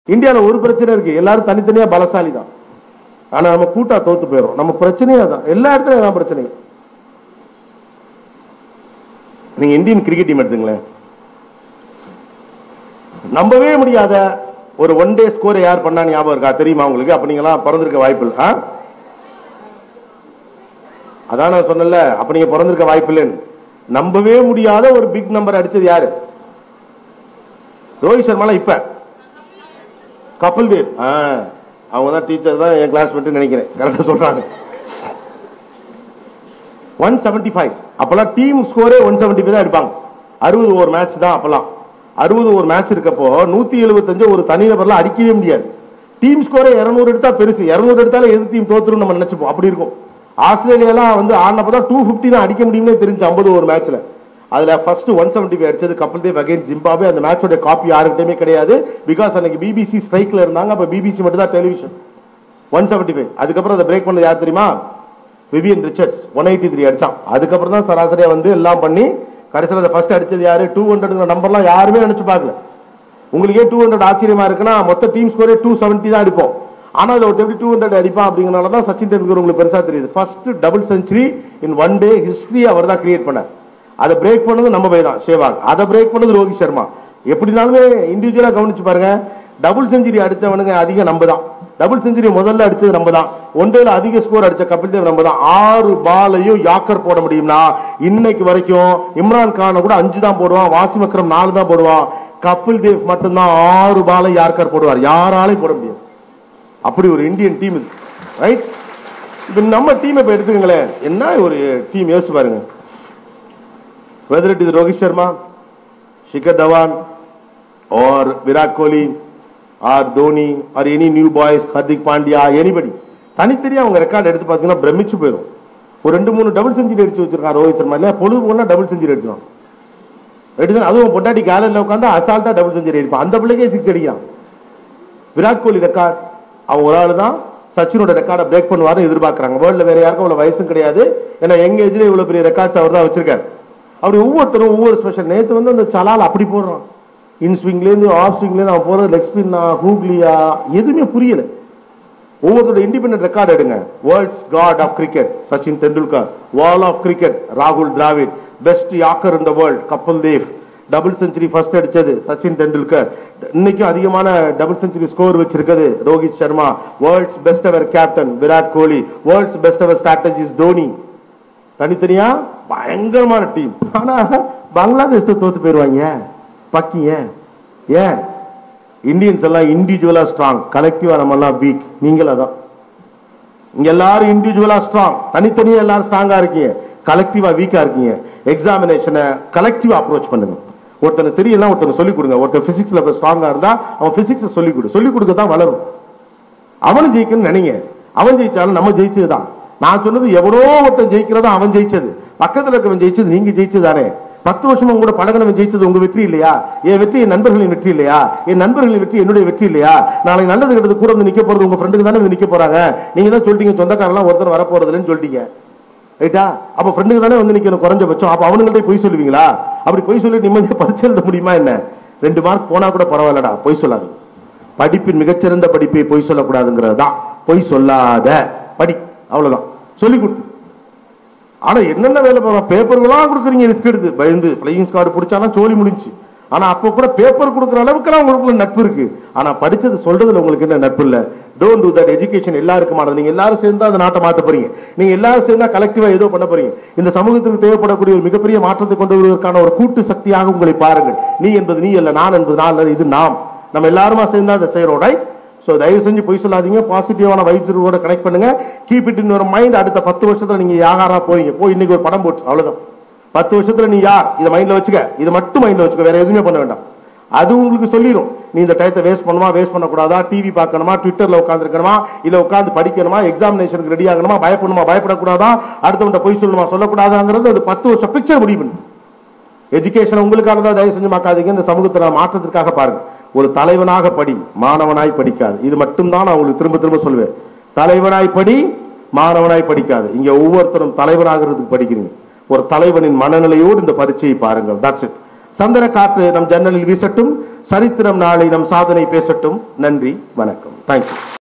இந்தியாவில் ஒரு பிரச்சனை இருக்கு எல்லாரும் தனித்தனியா பலசாலி தான் ஆனா நம்ம கூட்டா தோத்து போயிடும் நம்ம பிரச்சனையே அதான் எல்லா இடத்துலயும் அதான் பிரச்சனை நீங்க இந்தியன் கிரிக்கெட் டீம் எடுத்துங்களேன் நம்பவே முடியாத ஒரு ஒன் டே ஸ்கோரை யார் பண்ணா ஞாபகம் இருக்கா தெரியுமா உங்களுக்கு அப்ப நீங்களாம் பிறந்திருக்க வாய்ப்பு இல்லை ஆ? அதான் நான் சொன்னல அப்ப நீங்க பிறந்திருக்க வாய்ப்பு இல்லைன்னு நம்பவே முடியாத ஒரு பிக் நம்பர் அடிச்சது யாரு ரோஹித் சர்மாலாம் இப்ப கபில் தேவ் ஆ, அவங்க தான் டீச்சர் தான் என் கிளாஸ் மட்டும் நினைக்கிறேன் கரெக்டாக சொல்றாங்க ஒன் செவன்டி ஃபைவ் அப்பெல்லாம் டீம் ஸ்கோரே ஒன் செவன்டி ஃபைவ் தான் எடுப்பாங்க அறுபது ஓவர் மேட்ச் தான் அப்பெல்லாம் அறுபது ஓவர் மேட்ச் இருக்கப்போ நூத்தி எழுபத்தஞ்சு ஒரு தனிநபர்லாம் அடிக்கவே முடியாது டீம் ஸ்கோரே இரநூறு எடுத்தா பெருசு இரநூறு எடுத்தாலே எது டீம் தோத்துரும் நம்ம நினைச்சுப்போம் அப்படி இருக்கும் ஆஸ்திரேலியாலாம் வந்து ஆனப்போ தான் டூ ஃபிஃப்டி தான் அடிக்க முடியும்னே தெரிஞ்சு ஐம்பது ஓவர் மேட்ச்ல அதுல ஃபர்ஸ்ட் ஒன் செவன்டி ஃபைவ் அடிச்சது கபில் தேவ் அகைன் ஜிம்பாபே அந்த மேட்சோட காப்பி யாருக்கிட்டயுமே கிடையாது பிகாஸ் அன்னைக்கு பிபிசி ஸ்ட்ரைக்ல இருந்தாங்க அப்ப பிபிசி மட்டும் தான் டெலிவிஷன் ஒன் செவன்டி ஃபைவ் அதுக்கப்புறம் அதை பிரேக் பண்ணது யார் தெரியுமா Vivian Richards one eighty three அடிச்சான் அதுக்கப்புறம் தான் சராசரியா வந்து எல்லாம் பண்ணி கடைசியில் அதை ஃபர்ஸ்ட் அடிச்சது யாரு டூ ஹண்ட்ரட் நம்பர்லாம் யாருமே நினைச்சு பார்க்கல உங்களுக்கே டூ ஹண்ட்ரட் ஆச்சரியமா இருக்குன்னா மொத்த டீம் ஸ்கோரே டூ செவன்ட்டி தான் அடிப்போம் ஆனா அதுல ஒருத்தர் எப்படி டூ ஹண்ட்ரட் அடிப்பான் அப்படிங்கறனால தான் சச்சின் டெண்டுல்கர் உங்களுக்கு பெருசா தெரியுது first double century in one day history அவர் தான் கிரியேட் பண்ணார் அதை பிரேக் பண்ணது நம்ம பை தான் ஷேவாக் அதை பிரேக் பண்ணது ரோஹித் சர்மா எப்படினாலுமே இண்டிவிஜுவலா கவனிச்சு பாருங்க டபுள் செஞ்சுரி அடிச்சவனுங்க அதிகம் நம்ம தான் டபுள் செஞ்சுரி முதல்ல அடிச்சது நம்ம தான் ஒன்றையில அதிக ஸ்கோர் அடிச்ச கபில் தேவ் நம்ம தான் ஆறு பாலையும் யாக்கர் போட முடியும்னா இன்னைக்கு வரைக்கும் இம்ரான் கானை கூட அஞ்சு தான் போடுவான் வாசிம் அக்ரம் நாலு தான் போடுவான் கபில் தேவ் மட்டும்தான் ஆறு பாலை யார்கர் போடுவார் யாராலையும் போட முடியாது அப்படி ஒரு இந்தியன் டீம் இது ரைட் இப்போ நம்ம டீம் இப்போ எடுத்துக்கங்களேன் என்ன ஒரு டீம் யோசிச்சு பாருங்க whether it is Rohit Sharma Shikhar Dhawan or Virat Kohli or Dhoni or any new boys Hardik Pandya anybody தனித்தனியா அவங்க ரெக்கார்ட் எடுத்து பார்த்தீங்கன்னா பிரமிச்சு போயிடும் ஒரு ரெண்டு மூணு டபுள் செஞ்சுரி அடிச்சு வச்சிருக்கான் ரோஹித் சர்மா இல்லையா பொழுது போனா டபுள் செஞ்சுரி அடிச்சிடும் எடுத்து அதுவும் பொட்டாட்டி கேலரில் உட்காந்து அசால்ட்டா டபுள் செஞ்சுரி அடிப்பான் அந்த பிள்ளைக்கே சிக்ஸ் அடிக்கிறான் விராட் கோலி ரெக்கார்ட் அவன் ஒரு ஆள் தான் சச்சினோட ரெக்கார்டை பிரேக் பண்ணுவார்னு எதிர்பார்க்கறாங்க வேர்ல்டில் வேற யாருக்கும் அவ்வளோ வயசும் கிடையாது ஏன்னா யங் ஏஜ்ல இவ்வளோ பெரிய ரெக்கார்ட்ஸ் அவர் தான் வச்சிருக்காரு அப்படி ஒவ்வொருத்தரும் ஒவ்வொரு ஸ்பெஷல் நேற்று வந்து அந்த சலால் அப்படி போடுறான் இன் ஸ்விங்லேருந்து ஆஃப் ஸ்விங்லேருந்து அவன் போகிறது லெக் ஸ்பின்னா ஹூக்லியா எதுவுமே புரியல ஒவ்வொருத்தரோட இண்டிபெண்டன்ட் ரெக்கார்ட் எடுங்க world's god of cricket Sachin Tendulkar wall of cricket ராகுல் Dravid best yorker in the world Kapil Dev double century first அடிச்சது சச்சின் தெண்டுல்கர் இன்னைக்கும் அதிகமான டபுள் செஞ்சுரி ஸ்கோர் வச்சிருக்கிறது Rohit Sharma world's best ever captain Virat Kohli world's best ever strategies Dhoni தனித்தனியா பயங்கரமான டீம் ஆனா பங்களாதேஷ் தோத்து போயிருவாங்க பக்கிங்க ஏன் இந்தியன்ஸ் எல்லாம் இண்டிவிஜுவலா ஸ்ட்ராங் கலெக்டிவா நம்ம எல்லாம் வீக் நீங்கள் அதான் இங்க எல்லாரும் இண்டிவிஜுவலா ஸ்ட்ராங் தனித்தனியா எல்லாரும் ஸ்ட்ராங்கா இருக்கீங்க கலெக்டிவா வீக்கா இருக்கீங்க எக்ஸாமினேஷனை கலெக்டிவா அப்ரோச் பண்ணுங்க ஒருத்தனுக்கு தெரியல ஒருத்தனுக்கு சொல்லிக் கொடுங்க ஒருத்தன் பிசிக்ஸ்ல ஸ்ட்ராங்கா இருந்தா அவன் பிசிக்ஸ் சொல்லிக் கொடு சொல்லிக் கொடுக்க தான் வளரும் அவனும் ஜெயிக்கணும்னு நினைங்க அவன் ஜெயிச்சாலும் நம்ம ஜெயிச்சதுதான் நான் சொன்னது எவனோ ஒருத்தன் ஜெயிக்கிறதா அவன் ஜெயிச்சது பக்கத்துல இருக்கவன் ஜெயிச்சது நீங்க ஜெயிச்சதானே பத்து வருஷமா கூட பழகினவன் ஜெயிச்சது உங்க வெற்றி இல்லையா என் வெற்றி என் நண்பர்களின் வெற்றி இல்லையா என் நண்பர்களின் வெற்றி என்னுடைய வெற்றி இல்லையா நாளைக்கு நல்லது கெட்டது கூட வந்து நிக்க போறது உங்க ஃப்ரெண்டுக்கு தானே வந்து நிக்க போறாங்க நீங்க தான் சொல்லிட்டீங்க சொந்தக்காரெல்லாம் ஒருத்தர் வர போறது இல்லைன்னு சொல்லிட்டீங்க ரைட்டா அப்ப ஃப்ரெண்டுக்கு தானே வந்து நிக்கணும் குறைஞ்சபட்சம் அப்ப அவனுங்கள்ட்ட போய் சொல்லுவீங்களா அப்படி போய் சொல்லி நிம்மதியா பரிச்சு எழுத முடியுமா என்ன ரெண்டு மார்க் போனா கூட பரவாயில்லடா போய் சொல்லாது படிப்பின் மிகச்சிறந்த படிப்பை பொய் சொல்லக்கூடாதுங்கிறது தான் பொய் சொல்லாத படி அவ்வளவுதான் சொல்லி கொடுத்து ஆனா என்னென்ன வேலை பார்க்கலாம் பேப்பர்களாம் கொடுக்குறீங்க ரிஸ்க் எடுத்து பயந்து ஃபிளையிங் ஸ்கார்டு பிடிச்சாலும் சோழி முடிஞ்சு ஆனா அப்போ கூட பேப்பர் கொடுக்குற அளவுக்குலாம் உங்களுக்குள்ள நட்பு இருக்கு ஆனா படிச்சது சொல்றதுல உங்களுக்கு என்ன நட்பு இல்ல டோன்ட் டூ தட் எஜுகேஷன் எல்லாருக்குமானது நீங்க எல்லாரும் சேர்ந்து அந்த நாட்டை மாத்த போறீங்க நீங்க எல்லாரும் சேர்ந்தா கலெக்டிவா ஏதோ பண்ண போறீங்க இந்த சமூகத்துக்கு தேவைப்படக்கூடிய ஒரு மிகப்பெரிய மாற்றத்தை கொண்டு வருவதற்கான ஒரு கூட்டு சக்தியாக உங்களை பாருங்கள் நீ என்பது நீ அல்ல நான் என்பது நான் அல்ல இது நாம் நம்ம எல்லாருமா சேர்ந்து அதை செய்யறோம் ரைட் ஸோ தயவு செஞ்சு பொய் சொல்லாதீங்க பாசிட்டிவான வைப்ஸோட கனெக்ட் பண்ணுங்க கீப் இட் இன் ஒரு மைண்ட் அடுத்த பத்து வருஷத்துல நீங்க யாரா போறீங்க போய் இன்னைக்கு ஒரு படம் போட்டு அவ்வளவுதான் பத்து வருஷத்துல நீ யார் இதை மைண்ட்ல வச்சுக்க இது மட்டும் மைண்ட்ல வச்சுக்க வேற எதுவுமே பண்ண வேண்டாம் அது உங்களுக்கு சொல்லிடும் நீ இந்த டயத்தை வேஸ்ட் பண்ணுமா வேஸ்ட் பண்ணக்கூடாதா டிவி பார்க்கணுமா ட்விட்டர்ல உட்காந்துருக்கணுமா இல்ல உட்காந்து படிக்கணுமா எக்ஸாமினேஷனுக்கு ரெடி ஆகணுமா பயப்படணுமா பயப்படக்கூடாதா அடுத்தவன்ட்ட பொய் சொல்லணுமா சொல்லக்கூடாதாங்கிறது அது பத்து வருஷம் பிக்சர் முடிவு பண்ணு எஜுகேஷன் உங்களுக்கானதா தயவு செஞ்சு மாக்காதீங்க இந்த சமூகத்தில் மாற்றத்திற்காக பாருங்க ஒரு தலைவனாக படி மாணவனாய் படிக்காது இது மட்டும்தான் நான் உங்களுக்கு திரும்ப திரும்ப சொல்லுவேன் தலைவனாய் படி மாணவனாய் படிக்காது இங்க ஒவ்வொருத்தரும் தலைவனாகிறதுக்கு படிக்கிறீங்க ஒரு தலைவனின் மனநிலையோடு இந்த பரீட்சையை பாருங்கள் தட்ஸ் இட் சந்தன காற்று நம் ஜன்னலில் வீசட்டும் சரித்திரம் நாளை நம் சாதனை பேசட்டும் நன்றி வணக்கம் தேங்க்யூ